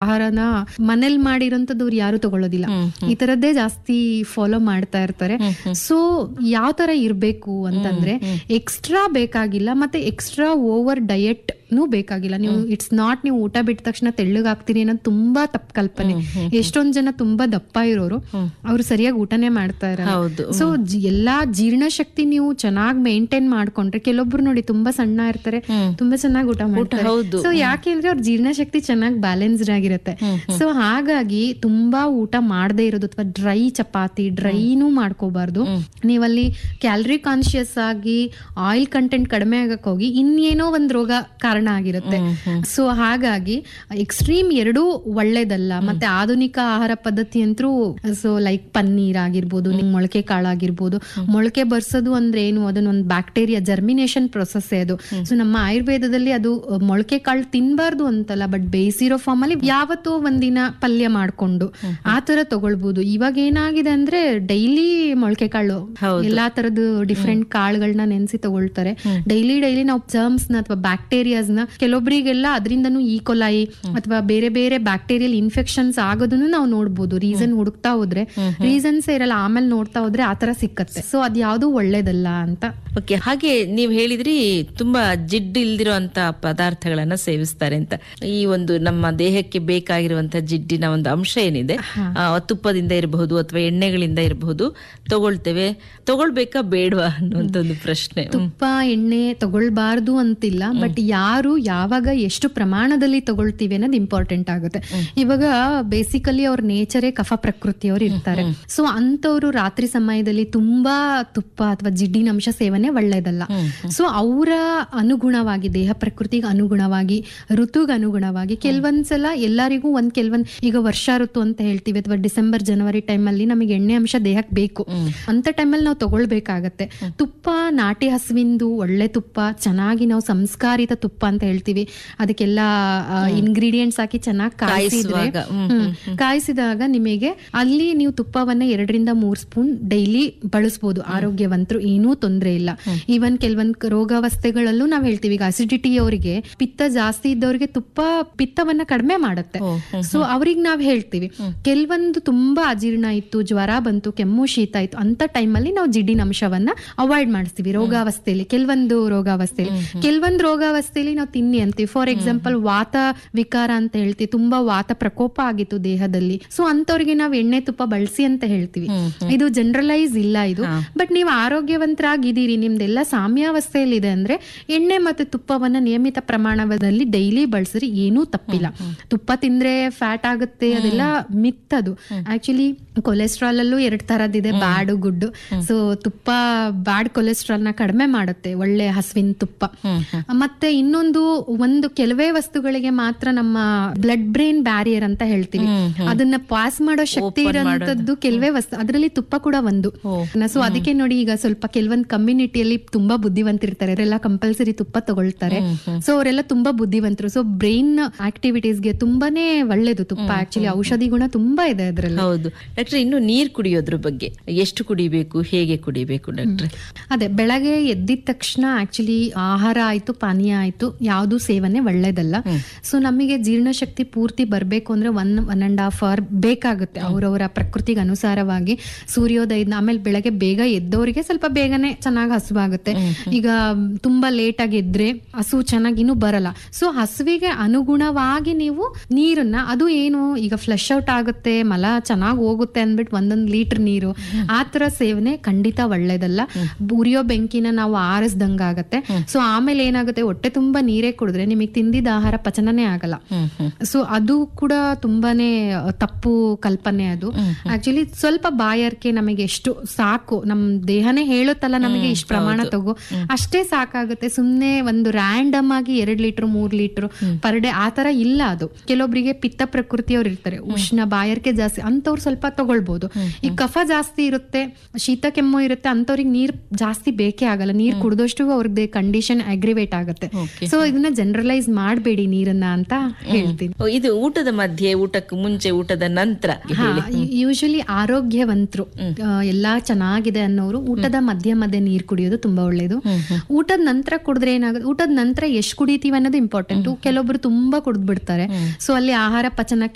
ಆಹಾರನ ಮನೇಲಿ ಮಾಡಿರೋಂಥದ್ದು ಅವ್ರು ಯಾರು ತಗೊಳ್ಳೋದಿಲ್ಲ ಈ ತರದ್ದೇ ಜಾಸ್ತಿ ಫಾಲೋ ಮಾಡ್ತಾ ಇರ್ತಾರೆ ಸೊ ಯಾವ ತರ ಇರ್ಬೇಕು ಅಂತಂದ್ರೆ ಎಕ್ಸ್ಟ್ರಾ ಬೇಕಾಗಿಲ್ಲ ಮತ್ತೆ ಎಕ್ಸ್ಟ್ರಾ ಓವರ್ ಡಯಟ್ ನೂ ಬೇಕಾಗಿಲ್ಲ ನೀವು ಇಟ್ಸ್ ನಾಟ್ ನೀವು ಊಟ ಬಿಟ್ಟ ತಕ್ಷಣ ತೆಳ್ಳಗಾಗ್ತೀರಿ ಅನ್ನೋದು ತುಂಬಾ ತಪ್ಪು ಕಲ್ಪನೆ ಎಷ್ಟೊಂದ್ ಜನ ತುಂಬಾ ದಪ್ಪ ಇರೋರು ಅವ್ರು ಸರಿಯಾಗಿ ಊಟನೇ ಮಾಡ್ತಾ ಇರಲ್ಲ ಹೌದು ಸೊ ಎಲ್ಲಾ ಜೀರ್ಣಶಕ್ತಿ ನೀವು ಚೆನ್ನಾಗಿ ಮೇಂಟೈನ್ ಮಾಡ್ಕೊಂಡ್ರೆ ಕೆಲವೊಬ್ರು ನೋಡಿ ತುಂಬಾ ಸಣ್ಣ ಇರ್ತಾರೆ ತುಂಬಾ ಚೆನ್ನಾಗಿ ಊಟ ಮಾಡ್ತಾರೆ ಹೌದು. ಸೊ ಯಾಕೆ ಅಂದ್ರೆ ಅವ್ರ ಜೀರ್ಣಶಕ್ತಿ ಚೆನ್ನಾಗಿ ಬ್ಯಾಲೆನ್ಸ್ಡ್ ಆಗಿರುತ್ತೆ ಸೊ ಹಾಗಾಗಿ ತುಂಬಾ ಊಟ ಮಾಡದೇ ಇರೋದು ಅಥವಾ ಡ್ರೈ ಚಪಾತಿ ಡ್ರೈನೂ ಮಾಡ್ಕೋಬಾರ್ದು ನೀವಲ್ಲಿ ಕ್ಯಾಲರಿ ಕಾನ್ಶಿಯಸ್ ಆಗಿ ಆಯಿಲ್ ಕಂಟೆಂಟ್ ಕಡಿಮೆ ಆಗಕ್ ಹೋಗಿ ಇನ್ನೇನೋ ಒಂದ್ ರೋಗ ಕಾರಣ ಆಗಿರುತ್ತೆ ಸೊ ಹಾಗಾಗಿ ಎಕ್ಸ್ಟ್ರೀಮ್ ಎರಡೂ ಒಳ್ಳೇದಲ್ಲ ಮತ್ತೆ ಆಧುನಿಕ ಆಹಾರ ಪದ್ಧತಿ ಅಂತೂ ಸೊ ಲೈಕ್ ಪನ್ನೀರ್ ಆಗಿರ್ಬೋದು ನಿಮ್ ಮೊಳಕೆ ಕಾಳಾಗಿರ್ಬೋದು ಮೊಳಕೆ ಬರ್ಸೋದು ಅಂದ್ರೆ ಏನು ಅದನ್ನೊಂದು ಬ್ಯಾಕ್ಟೀರಿಯಾ ಜರ್ಮಿನೇಷನ್ ಪ್ರೊಸೆಸ್ ಅದು ಸೊ ನಮ್ಮ ಆಯುರ್ವೇದದಲ್ಲಿ ಅದು ಅಹ್, ಮೊಳಕೆ ಕಾಳು ತಿನ್ಬಾರ್ದು ಅಂತಲ್ಲ ಬಟ್ ಬೇಯಿಸಿರೋ ಫಾರ್ಮ್ ಅಲ್ಲಿ ಯಾವತ್ತೋ ಒಂದಿನ ಪಲ್ಯ ಮಾಡ್ಕೊಂಡು ಆ ತರ ತಗೊಳ್ಬಹುದು ಇವಾಗ ಏನಾಗಿದೆ ಅಂದ್ರೆ ಡೈಲಿ ಮೊಳಕೆ ಕಾಳು ಎಲ್ಲಾ ತರದ ಡಿಫ್ರೆಂಟ್ ಕಾಳುಗಳನ್ನ ನೆನೆಸಿ ತಗೊಳ್ತಾರೆ ಡೈಲಿ ಡೈಲಿ ನಾವು ಜರ್ಮ್ಸ್ ನ ಅಥವಾ ಬ್ಯಾಕ್ಟೀರಿಯಾಸ್ ನ ಕೆಲವೊಬ್ಬರಿಗೆಲ್ಲ ಅದರಿಂದನೂ ಈಕೊಲಾಯಿ ಅಥವಾ ಬೇರೆ ಬೇರೆ ಬ್ಯಾಕ್ಟೀರಿಯಲ್ ಇನ್ಫೆಕ್ಷನ್ಸ್ ಆಗೋದನ್ನು ನಾವು ನೋಡ್ಬೋದು ರೀಸನ್ ಹುಡುಕ್ತಾ ಹೋದ್ರೆ ರೀಸನ್ಸ್ ಇರಲ್ಲ ಆಮೇಲೆ ನೋಡ್ತಾ ಹೋದ್ರೆ ಆತರ ಸಿಕ್ಕತ್ತೆ ಸೊ ಅದ್ ಯಾವ್ದು ಒಳ್ಳೇದಲ್ಲ ಅಂತ ಓಕೆ ಹಾಗೆ ನೀವು ಹೇಳಿದ್ರಿ ತುಂಬಾ ಜಿಡ್ಡು ಇಲ್ದಿರುವಂತ ಪದಾರ್ಥಗಳನ್ನ ಸೇವಿಸ್ತಾರೆ ಅಂತ ಈ ಒಂದು ನಮ್ಮ ದೇಹಕ್ಕೆ ಬೇಕಾಗಿರುವಂತ ಜಿಡ್ಡಿನ ಒಂದು ಅಂಶ ಏನಿದೆ ಆ, ತುಪ್ಪದಿಂದ ಇರಬಹುದು ಅಥವಾ ಎಣ್ಣೆಗಳಿಂದ ಇರಬಹುದು ತಗೊಳ್ತೇವೆ ತಗೊಳ್ಬೇಕಾ ಬೇಡವಾ ಅನ್ನುವಂತ ಒಂದು ಪ್ರಶ್ನೆ ಹ್ಮ್. ತುಪ್ಪ ಎಣ್ಣೆ ತಗೊಳ್ಬಾರ್ದು ಅಂತಿಲ್ಲ ಬಟ್ ಯಾರು ಯಾವಾಗ ಎಷ್ಟು ಪ್ರಮಾಣದಲ್ಲಿ ತಗೊಳ್ತೀವಿ ಅನ್ನೋದು ಇಂಪಾರ್ಟೆಂಟ್ ಆಗುತ್ತೆ ಇವಾಗ ಬೇಸಿಕಲಿ ಅವ್ರ ನೇಚರೇ ಕಫ ಪ್ರಕೃತಿಯವ್ರು ಇರ್ತಾರೆ ಸೊ ಅಂತವ್ರು ರಾತ್ರಿ ಸಮಯದಲ್ಲಿ ತುಂಬಾ ತುಪ್ಪ ಅಥವಾ ಜಿಡ್ಡಿನ ಅಂಶ ಸೇವನೆ ಒಳ್ಳೇದಲ್ಲ ಸೊ ಅವರ ಅನುಗುಣವಾಗಿ ದೇಹ ಪ್ರಕೃತಿಗೆ ಅನುಗುಣವಾಗಿ ಋತುಗೆ ಅನುಗುಣವಾಗಿ ಕೆಲವೊಂದ್ಸಲ ಎಲ್ಲರಿಗೂ ಒಂದ್ ಕೆಲವೊಂದ್ ಈಗ ವರ್ಷ ಋತು ಅಂತ ಹೇಳ್ತೀವಿ ಅಥವಾ ಡಿಸೆಂಬರ್ ಜನವರಿ ಟೈಮಲ್ಲಿ ನಮಗೆ ಎಣ್ಣೆ ಅಂಶ ದೇಹಕ್ಕೆ ಬೇಕು ಅಂತ ಟೈಮಲ್ಲಿ ನಾವು ತಗೊಳ್ಬೇಕಾಗತ್ತೆ ತುಪ್ಪ ನಾಟಿ ಹಸುವಿಂದು ಒಳ್ಳೆ ತುಪ್ಪ ಚೆನ್ನಾಗಿ ನಾವು ಸಂಸ್ಕಾರಿತ ತುಪ್ಪ ಅಂತ ಹೇಳ್ತೀವಿ ಅದಕ್ಕೆಲ್ಲ ಇಂಗ್ರೀಡಿಯೆಂಟ್ಸ್ ಹಾಕಿ ಚೆನ್ನಾಗಿ ಕಾಯಿಸಿದ್ರೆ ಕಾಯಿಸುವಾಗ, ಹ್ಮ್, ಹ್ಮ್. ಕಾಯಿಸಿದಾಗ ನಿಮಗೆ ಅಲ್ಲಿ ನೀವು ತುಪ್ಪವನ್ನ ಎರಡರಿಂದ ಮೂರ್ ಸ್ಪೂನ್ ಡೈಲಿ ಬಳಸ್ಬೋದು ಆರೋಗ್ಯವಂತರು ಏನೂ ತೊಂದರೆ ಇಲ್ಲ ಈವನ್ ಕೆಲವೊಂದ್ ರೋಗಾವಸ್ಥೆಗಳಲ್ಲೂ ನಾವ್ ಹೇಳ್ತೀವಿ ಈಗ ಅಸಿಡಿಟಿ ಅವರಿಗೆ ಪಿತ್ತ ಜಾಸ್ತಿ ಇದ್ದವ್ರಿಗೆ ತುಪ್ಪ ಪಿತ್ತವನ್ನ ಕಡಿಮೆ ಮಾಡುತ್ತೆ ಸೊ ಅವ್ರಿಗೆ ನಾವ್ ಹೇಳ್ತೀವಿ ಕೆಲವೊಂದು ತುಂಬಾ ಅಜೀರ್ಣ ಇತ್ತು ಜ್ವರ ಬಂತು ಕೆಮ್ಮು ಶೀತ ಇತ್ತು ಅಂತ ಟೈಮಲ್ಲಿ ನಾವು ಜಿಡ್ಡಿನ ಅಂಶವನ್ನ ಅವಾಯ್ಡ್ ಮಾಡಿಸ್ತೀವಿ ರೋಗಾವಸ್ಥೆಯಲ್ಲಿ ಕೆಲವೊಂದು ರೋಗಾವಸ್ಥೆಯಲ್ಲಿ ಕೆಲವೊಂದು ರೋಗಾವಸ್ಥೆಯಲ್ಲಿ ನಾವು ತಿನ್ನಿ ಅಂತೀವಿ ಫಾರ್ ಎಕ್ಸಾಂಪಲ್ ವಾತ ವಿಕಾರ ಅಂತ ಹೇಳ್ತೀವಿ ತುಂಬಾ ವಾತ ಪ್ರಕೋಪ ಆಗಿತ್ತು ದೇಹದಲ್ಲಿ ಸೊ ಅಂತವ್ರಿಗೆ ನಾವು ಎಣ್ಣೆ ತುಪ್ಪ ಬಳಸಿ ಅಂತ ಹೇಳ್ತೀವಿ ಇದು ಜನರಲೈಸ್ ಇಲ್ಲ ಇದು ಬಟ್ ನೀವು ಆರೋಗ್ಯವಂತರಾಗಿದ್ದೀರಿ ನಿಮ್ದೆಲ್ಲ ಸಾಮ್ಯಾವಸ್ಥೆಯಲ್ಲಿದೆ ಅಂದ್ರೆ ಎಣ್ಣೆ ಮತ್ತೆ ತುಪ್ಪವನ್ನ ನಿಯಮಿತ ಪ್ರಮಾಣದಲ್ಲಿ ಡೈಲಿ ಬಳಸಿದ್ರೆ ಏನೂ ತಪ್ಪಿಲ್ಲ ತುಪ್ಪ ತಿಂದ್ರೆ ಫ್ಯಾಟ್ ಆಗುತ್ತೆ ಅದೆಲ್ಲ ಮಿತ್ ಅದು ಆಕ್ಚುಲಿ ಕೊಲೆಸ್ಟ್ರಾಲ್ ಅಲ್ಲೂ ಎರಡ್ ತರದಿದೆ ಬ್ಯಾಡ್ ಗುಡ್ ಸೊ ತುಪ್ಪ ಬ್ಯಾಡ್ ಕೊಲೆಸ್ಟ್ರಾಲ್ ನ ಕಡಿಮೆ ಮಾಡುತ್ತೆ ಒಳ್ಳೆ ಹಸುವಿನ ತುಪ್ಪ ಮತ್ತೆ ಇನ್ನೊಂದು ಒಂದು ಕೆಲವೇ ವಸ್ತುಗಳಿಗೆ ಮಾತ್ರ ನಮ್ಮ ಬ್ಲಡ್ ಬ್ರೈನ್ ಬ್ಯಾರಿಯರ್ ಅಂತ ಹೇಳ್ತೀವಿ ಅದನ್ನ ಪಾಸ್ ಮಾಡೋ ಶಕ್ತಿ ಇರೋಂಥದ್ದು ಕೆಲವೇ ವಸ್ತು ಅದರಲ್ಲಿ ತುಪ್ಪ ಕೂಡ ಒಂದು ಸೊ ಅದಕ್ಕೆ ನೋಡಿ ಈಗ ಸ್ವಲ್ಪ ಕೆಲವೊಂದು ಕಮ್ಯುನಿಟಿಯಲ್ಲಿ ತುಂಬಾ ಬುದ್ಧಿವಂತಿರ್ತಾರೆ ಅವರೆಲ್ಲ ಕಂಪಲ್ಸರಿ ತುಪ್ಪ ತಗೊಳ್ತಾರೆ ಸೊ ಅವರೆಲ್ಲ ತುಂಬಾ ಬುದ್ಧಿವಂತರು ಸೊ ಬ್ರೈನ್ ಆಕ್ಟಿವಿಟೀಸ್ಗೆ ತುಂಬಾನೇ ಒಳ್ಳೇದು ತುಪ್ಪ ಆಕ್ಚುಲಿ ಔಷಧಿ ಗುಣ ತುಂಬಾ ಇದೆ ಅದರಲ್ಲಿ ಹೌದು ಡಾಕ್ಟರ್ ಇನ್ನು ನೀರ್ ಕುಡಿಯೋದ್ರ ಬಗ್ಗೆ ಎಷ್ಟು ಕುಡಿಬೇಕು ಹೇಗೆ ಕುಡಿಬೇಕು ಡಾಕ್ಟ್ರೆ ಅದೇ ಬೆಳಗ್ಗೆ ಎದ್ದಿದ ತಕ್ಷಣ ಆಕ್ಚುಲಿ ಆಹಾರ ಆಯ್ತು ಪಾನೀಯ ಆಯ್ತು ಯಾವುದು ಸೇವನೆ ಒಳ್ಳೇದಲ್ಲ ಸೊ ನಮಗೆ ಜೀರ್ಣಶಕ್ತಿ ಪೂರ್ತಿ ಬರಬೇಕು ಅಂದ್ರೆ one one and half hour ಬೇಕಾಗುತ್ತೆ ಅವರವರ ಪ್ರಕೃತಿಗೆ ಅನುಸಾರವಾಗಿ ಸೂರ್ಯೋದಯದ ಆಮೇಲೆ ಬೆಳಗ್ಗೆ ಬೇಗ ಎದ್ದವರಿಗೆ ಸ್ವಲ್ಪ ಬೇಗನೆ ಚೆನ್ನಾಗಿ ಹಸುವಾಗುತ್ತೆ ಈಗ ತುಂಬಾ ಲೇಟ್ ಆಗಿ ಎದ್ರೆ ಹಸು ಚೆನ್ನಾಗಿ ಇನ್ನೂ ಬರಲ್ಲ ಸೊ ಹಸುವಿಗೆ ಅನುಗುಣವಾಗಿ ನೀವು ನೀರನ್ನ ಅದು ಏನು ಈಗ ಫ್ಲಶ್ ಔಟ್ ಆಗುತ್ತೆ ಮಲ ಚೆನ್ನಾಗಿ ಹೋಗುತ್ತೆ ಅಂದ್ಬಿಟ್ಟು ಒಂದೊಂದು ಲೀಟರ್ ನೀರು ಆ ತರ ಸೇವನೆ ಖಂಡಿತ ಒಳ್ಳೇದಲ್ಲ ಉರಿಯೋ ಬೆಂಕಿನ ನಾವು ಆರಿಸ್ದಂಗ ಆಗತ್ತೆ ಸೊ ಆಮೇಲೆ ಏನಾಗುತ್ತೆ ಹೊಟ್ಟೆ ತುಂಬಾ ನೀರೇ ಕುಡಿದ್ರೆ ನಿಮಗೆ ತಿಂದಿದ್ದ ಆಹಾರ ಪಚನನೇ ಆಗಲ್ಲ ಸೊ ಅದು ಕೂಡ ತುಂಬಾನೇ ತಪ್ಪು ಕಲ್ಪನೆ ಅದು ಆಕ್ಚುಲಿ ಸ್ವಲ್ಪ ಬಾಯಾರಿಕೆ ನಮಗೆ ಎಷ್ಟು ಸಾಕು ನಮ್ ದೇಹನೇ ಹೇಳುತ್ತಲ್ಲ ನಮಗೆ ಇಷ್ಟು ಪ್ರಮಾಣ ತಗೋ ಅಷ್ಟೇ ಸಾಕಾಗುತ್ತೆ ಸುಮ್ನೆ ಒಂದು ರ್ಯಾಂಡಮ್ ಆಗಿ ಎರಡ್ ಲೀಟರ್ ಮೂರ್ ಲೀಟರ್ ಪರ್ ಡೇ ಆ ತರ ಇಲ್ಲ ಅದು ಕೆಲವೊಬ್ಬರಿಗೆ ಪಿತ್ತ ಪ್ರಕೃತಿಯವ್ರು ಇರ್ತಾರೆ ಉಷ್ಣ ಬಾಯಾರಿಕೆ ಜಾಸ್ತಿ ಅಂತವ್ರು ಸ್ವಲ್ಪ ತಗೊಳ್ಬಹುದು ಈ ಕಫ ಜಾಸ್ತಿ ಇರುತ್ತೆ ಶೀತ ಕೆಮ್ಮು ಇರುತ್ತೆ ಅಂತವ್ರಿಗೆ ನೀರ್ ಜಾಸ್ತಿ ಬೇಕೇ ಆಗಲ್ಲ ನೀರ್ ಕುಡ್ದಷ್ಟು ಅವ್ರದ್ದು ಕಂಡೀಷನ್ ಅಗ್ರಿವೇಟ್ ಆಗುತ್ತೆ ಸೊ ಇದನ್ನ ಜನರಲೈಸ್ ಮಾಡಬೇಡಿ ನೀರನ್ನ ಅಂತ ಹೇಳ್ತೀನಿ ಓ, ಇದು ಊಟದ ಮಧ್ಯೆ ಊಟಕ್ಕೆ ಮುಂಚೆ ಊಟದ ನಂತರ ಯೂಶಲಿ ಆರೋಗ್ಯವಂತರು ಎಲ್ಲಾ ಚೆನ್ನಾಗಿದೆ ಅನ್ನೋರು ಊಟದ ಮಧ್ಯ ಮಧ್ಯೆ ನೀರ್ ಕುಡಿಯೋದು ತುಂಬಾ ಒಳ್ಳೇದು ಊಟದ ನಂತರ ಕುಡಿದ್ರೆ ಏನಾಗುತ್ತೆ ಊಟದ ನಂತರ ಎಷ್ಟು ಕುಡಿತೀವಿ ಅನ್ನೋದು ಇಂಪಾರ್ಟೆಂಟ್ ಕೆಲವೊಬ್ರು ತುಂಬಾ ಕುಡಿದ್ಬಿಡ್ತಾರೆ ಸೊ ಅಲ್ಲಿ ಆಹಾರ ಪಚನಕ್ಕೆ